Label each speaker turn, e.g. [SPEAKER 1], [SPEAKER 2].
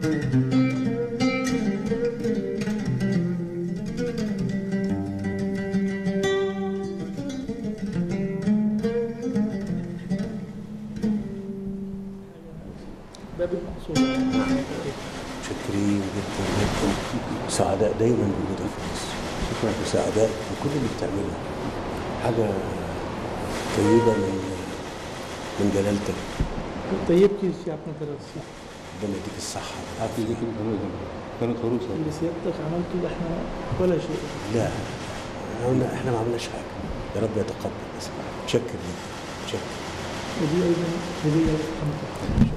[SPEAKER 1] باب المقصود
[SPEAKER 2] متشكرين جدا جدا سعداء دايما بوجودك في مصر شكرا وسعداء بكل اللي بتعمله حاجة طيبة من من جلالتك
[SPEAKER 1] طيب كيف سيادتنا دراسي
[SPEAKER 2] ربنا يديك الصحة
[SPEAKER 3] عارف دي كانت خروجه كانت خروجه
[SPEAKER 1] اللي سيادتك عملته ده احنا ولا شيء
[SPEAKER 2] لا احنا احنا ما عملناش حاجة يا رب يتقبل بس متشكر ليك متشكر
[SPEAKER 1] ودي ايضا هديه لك